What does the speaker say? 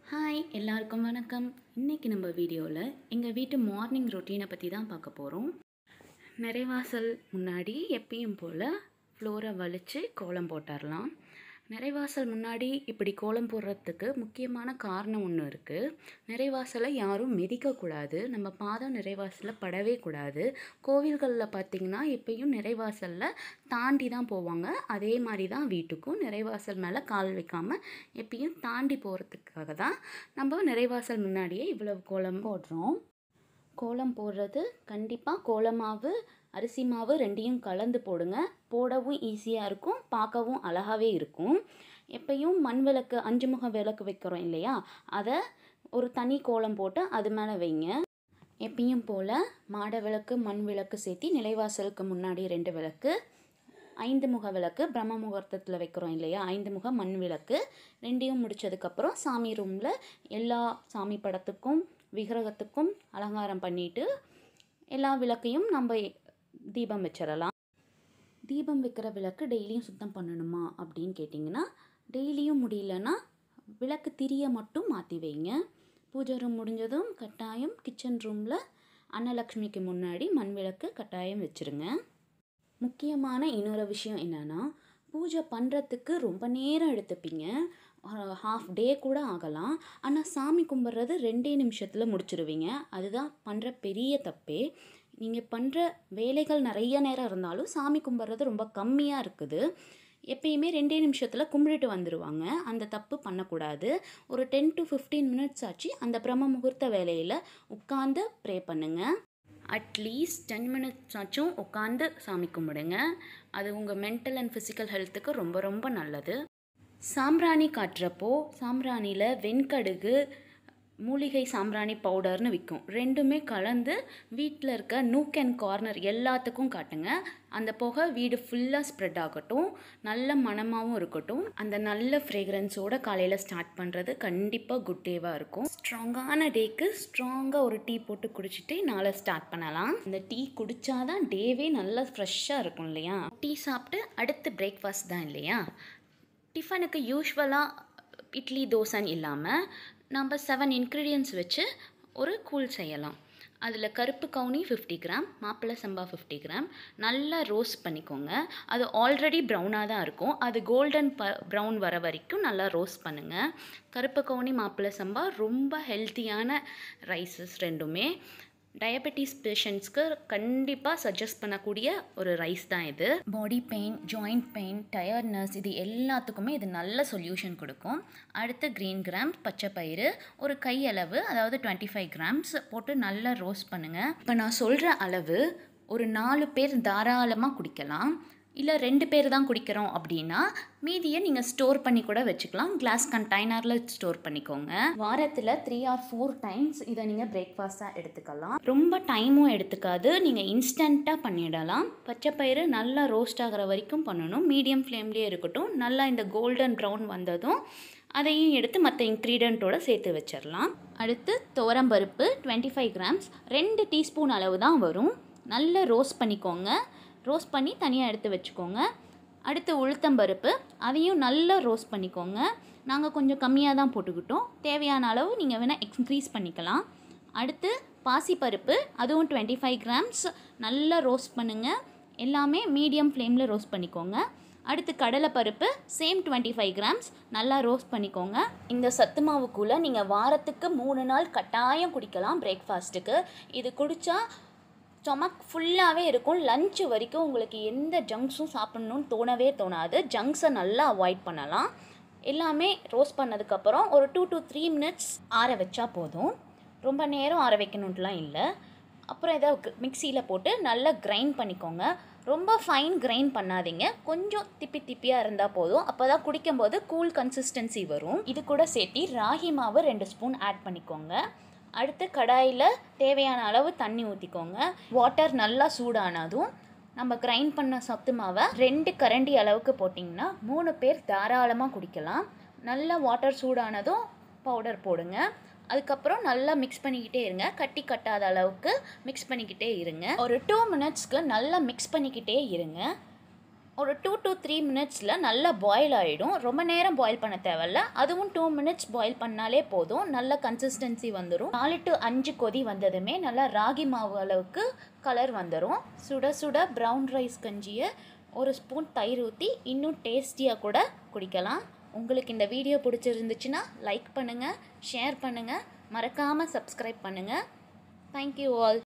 hi எல்லாருக்கும் வணக்கம் இன்றைக்கி நம்ம வீடியோவில் எங்கள் வீட்டு மார்னிங் ரொட்டீனை பற்றி தான் பார்க்க போகிறோம் நிறைவாசல் முன்னாடி எப்பயும் போல் ஃப்ளோரை வலித்து கோலம் போட்டுடலாம் நிறைவாசல் முன்னாடி இப்படி கோலம் போடுறதுக்கு முக்கியமான காரணம் ஒன்று இருக்குது நிறைவாசலை யாரும் மிதிக்கக்கூடாது நம்ம பாதம் நிறைவாசலில் படவே கூடாது கோவில்களில் பார்த்திங்கன்னா எப்பயும் நிறைவாசலில் தாண்டி தான் போவாங்க அதே மாதிரி தான் வீட்டுக்கும் நிறைவாசல் மேலே கால் வைக்காமல் எப்பயும் தாண்டி போகிறதுக்காக தான் நம்ம நிறைவாசல் முன்னாடியே இவ்வளவு கோலம் போடுறோம் கோலம் போடுறது கண்டிப்பாக கோலமாவு அரிசி மாவு ரெண்டையும் கலந்து போடுங்க போடவும் ஈஸியாக இருக்கும் பார்க்கவும் அழகாகவே இருக்கும் எப்பயும் மண் விளக்கு அஞ்சு முக விளக்கு வைக்கிறோம் இல்லையா அதை ஒரு தனி கோலம் போட்டு அது மேலே வைங்க எப்பயும் போல் மாட விளக்கு மண் விளக்கு சேர்த்தி நிலைவாசலுக்கு முன்னாடி ரெண்டு விளக்கு ஐந்து முக விளக்கு பிரம்ம முகூர்த்தத்தில் வைக்கிறோம் இல்லையா ஐந்து முக மண் விளக்கு ரெண்டையும் முடித்ததுக்கப்புறம் சாமி ரூமில் எல்லா சாமி படத்துக்கும் விக்கிரகத்துக்கும் அலங்காரம் பண்ணிட்டு எல்லா விளக்கையும் நம்ம தீபம் வச்சிடலாம் தீபம் வைக்கிற விளக்கு டெய்லியும் சுத்தம் பண்ணணுமா அப்படின்னு கேட்டிங்கன்னா டெய்லியும் முடியலன்னா விளக்கு திரியை மட்டும் மாற்றி வைங்க பூஜை ரூம் முடிஞ்சதும் கட்டாயம் கிச்சன் ரூமில் அன்னலக்ஷ்மிக்கு முன்னாடி மண் விளக்கு கட்டாயம் வச்சுருங்க முக்கியமான இன்னொரு விஷயம் என்னென்னா பூஜை பண்ணுறதுக்கு ரொம்ப நேரம் எடுத்துப்பீங்க ஹாஃப் டே கூட ஆகலாம் ஆனால் சாமி கும்பிட்றது ரெண்டே நிமிஷத்தில் முடிச்சிருவீங்க அதுதான் பண்ணுற பெரிய தப்பே நீங்கள் பண்ணுற வேலைகள் நிறைய நேரம் இருந்தாலும் சாமி கும்பிட்றது ரொம்ப கம்மியாக இருக்குது எப்பயுமே ரெண்டே நிமிஷத்தில் கும்பிட்டுட்டு வந்துடுவாங்க அந்த தப்பு பண்ணக்கூடாது ஒரு டென் டு ஃபிஃப்டீன் மினிட்ஸ் ஆச்சு அந்த பிரம்ம முகூர்த்த வேலையில் உட்காந்து ப்ரே பண்ணுங்கள் அட்லீஸ்ட் டென் மினிட்ஸ் ஆச்சும் உட்காந்து சாமி கும்பிடுங்க அது உங்கள் மென்டல் அண்ட் ஃபிசிக்கல் ஹெல்த்துக்கு ரொம்ப ரொம்ப நல்லது சாம்பிராணி காட்டுறப்போ சாம்பிராணியில் வெண்கடுகு மூலிகை சாம்பிராணி பவுடர்னு விற்கும் ரெண்டுமே கலந்து வீட்டில் இருக்க நூக் அண்ட் கார்னர் எல்லாத்துக்கும் காட்டுங்க அந்த புகை வீடு ஃபுல்லாக ஸ்ப்ரெட் ஆகட்டும் நல்ல மனமாகவும் இருக்கட்டும் அந்த நல்ல ஃப்ரேக்ரன்ஸோடு காலையில் ஸ்டார்ட் பண்ணுறது கண்டிப்பாக குட் டேவாக இருக்கும் ஸ்ட்ராங்கான டேக்கு ஸ்ட்ராங்காக ஒரு டீ போட்டு குடிச்சிட்டு நாளை ஸ்டார்ட் பண்ணலாம் இந்த டீ குடித்தாதான் டேவே நல்லா ஃப்ரெஷ்ஷாக இருக்கும் இல்லையா டீ சாப்பிட்டு அடுத்து பிரேக்ஃபாஸ்ட் தான் இல்லையா டிஃபனுக்கு யூஸ்வலாக இட்லி தோசைன்னு இல்லாமல் நம்ம செவன் இன்க்ரீடியன்ஸ் வச்சு ஒரு கூழ் செய்யலாம் அதில் கருப்பு கவுனி ஃபிஃப்டி கிராம் மாப்பிள்ளை சம்பா ஃபிஃப்டி கிராம் நல்லா ரோஸ்ட் பண்ணிக்கோங்க அது ஆல்ரெடி ப்ரௌனாக தான் இருக்கும் அது கோல்டன் ப ப்ரௌன் வர வரைக்கும் நல்லா ரோஸ்ட் பண்ணுங்கள் கருப்பு கவுனி மாப்பிள்ளை சம்பா ரொம்ப ஹெல்த்தியான ரைஸஸ் ரெண்டுமே டயபெட்டிஸ் பேஷண்ட்ஸ்க்கு கண்டிப்பாக சஜஸ்ட் பண்ணக்கூடிய ஒரு ரைஸ் தான் இது body pain joint pain tiredness இது எல்லாத்துக்குமே இது நல்ல சொல்யூஷன் கொடுக்கும் அடுத்து க்ரீன் கிராம்ஸ் பச்சை பயிறு ஒரு கையளவு அதாவது டுவெண்ட்டி ஃபைவ் கிராம்ஸ் போட்டு நல்லா ரோஸ்ட் பண்ணுங்கள் இப்போ நான் சொல்கிற அளவு ஒரு நாலு பேர் தாராளமாக குடிக்கலாம் இல்லை ரெண்டு பேர் தான் குடிக்கிறோம் அப்படின்னா மீதியை நீங்கள் ஸ்டோர் பண்ணி கூட வச்சுக்கலாம் கிளாஸ் கண்டெய்னரில் ஸ்டோர் பண்ணிக்கோங்க வாரத்தில் த்ரீ ஆர் ஃபோர் டைம்ஸ் இதை நீங்கள் பிரேக்ஃபாஸ்ட்டாக எடுத்துக்கலாம் ரொம்ப டைமும் எடுத்துக்காது நீங்கள் இன்ஸ்டண்ட்டாக பண்ணிடலாம் பச்சைப்பயிறு நல்லா ரோஸ்ட் ஆகிற வரைக்கும் பண்ணணும் மீடியம் ஃப்ளேம்லேயே இருக்கட்டும் நல்லா இந்த கோல்டன் ப்ரௌன் வந்ததும் அதையும் எடுத்து மற்ற இன்க்ரீடியண்ட்டோடு சேர்த்து வச்சிடலாம் அடுத்து துவரம்பருப்பு டுவெண்ட்டி ஃபைவ் கிராம்ஸ் ரெண்டு டீஸ்பூன் அளவு தான் வரும் நல்லா ரோஸ்ட் பண்ணிக்கோங்க ரோஸ்ட் பண்ணி தனியாக எடுத்து வச்சுக்கோங்க அடுத்து உளுத்தம்பருப்பு அதையும் நல்லா ரோஸ்ட் பண்ணிக்கோங்க நாங்கள் கொஞ்சம் கம்மியாக தான் போட்டுக்கிட்டோம் தேவையான அளவு நீங்கள் வேணால் இன்க்ரீஸ் பண்ணிக்கலாம் அடுத்து பாசிப்பருப்பு அதுவும் டுவெண்ட்டி ஃபைவ் கிராம்ஸ் நல்லா ரோஸ்ட் பண்ணுங்கள் எல்லாமே மீடியம் ஃப்ளேமில் ரோஸ்ட் பண்ணிக்கோங்க அடுத்து கடலைப்பருப்பு சேம் டுவெண்ட்டி ஃபைவ் கிராம்ஸ் நல்லா ரோஸ்ட் பண்ணிக்கோங்க இந்த சத்து மாவுக்குள்ளே நீங்கள் வாரத்துக்கு மூணு நாள் கட்டாயம் குடிக்கலாம் பிரேக்ஃபாஸ்ட்டுக்கு இது குடித்தா ஸ்டொமக் ஃபுல்லாகவே இருக்கும் லஞ்சு வரைக்கும் உங்களுக்கு எந்த ஜங்க்ஸும் சாப்பிட்ணுன்னு தோணவே தோணாது ஜங்க்ஸை நல்லா அவாய்ட் பண்ணலாம் எல்லாமே ரோஸ்ட் பண்ணதுக்கப்புறம் ஒரு டூ டு த்ரீ மினிட்ஸ் ஆற வச்சா போதும் ரொம்ப நேரம் ஆற வைக்கணுன்ட்டுலாம் இல்லை அப்புறம் இதை மிக்சியில் போட்டு நல்லா கிரைண்ட் பண்ணிக்கோங்க ரொம்ப ஃபைன் கிரைண்ட் பண்ணாதீங்க கொஞ்சம் திப்பி திப்பியாக இருந்தால் போதும் அப்போ தான் குடிக்கும்போது கூல் கன்சிஸ்டன்சி வரும் இது கூட சேர்த்து ராகி மாவு ரெண்டு ஸ்பூன் ஆட் பண்ணிக்கோங்க அடுத்து கடாயில் தேவையான அளவு தண்ணி ஊற்றிக்கோங்க வாட்டர் நல்லா சூடானதும் நம்ம கிரைண்ட் பண்ண சத்து மாவை ரெண்டு கரண்டி அளவுக்கு போட்டிங்கன்னா மூணு பேர் தாராளமாக குடிக்கலாம் நல்லா வாட்டர் சூடானதும் பவுடர் போடுங்க அதுக்கப்புறம் நல்லா மிக்ஸ் பண்ணிக்கிட்டே இருங்க கட்டி கட்டாத அளவுக்கு மிக்ஸ் பண்ணிக்கிட்டே இருங்க ஒரு டூ மினிட்ஸ்க்கு நல்லா மிக்ஸ் பண்ணிக்கிட்டே இருங்க ஒரு டூ டு த்ரீ மினிட்ஸில் நல்லா பாயில் ஆகிடும் ரொம்ப நேரம் பாயில் பண்ண தேவையில்ல அதுவும் டூ மினிட்ஸ் பாயில் பண்ணாலே போதும் நல்ல கன்சிஸ்டன்சி வந்துடும் நாலு டு அஞ்சு கொதி வந்ததுமே நல்லா ராகி மாவு அளவுக்கு கலர் வந்துடும் சுட சுட ப்ரௌன் ரைஸ் கஞ்சியை ஒரு ஸ்பூன் தயிர் ஊற்றி இன்னும் டேஸ்டியாக கூட குடிக்கலாம் உங்களுக்கு இந்த வீடியோ பிடிச்சிருந்துச்சுன்னா லைக் பண்ணுங்கள் ஷேர் பண்ணுங்கள் மறக்காமல் சப்ஸ்கிரைப் பண்ணுங்கள் தேங்க்யூ ஆல்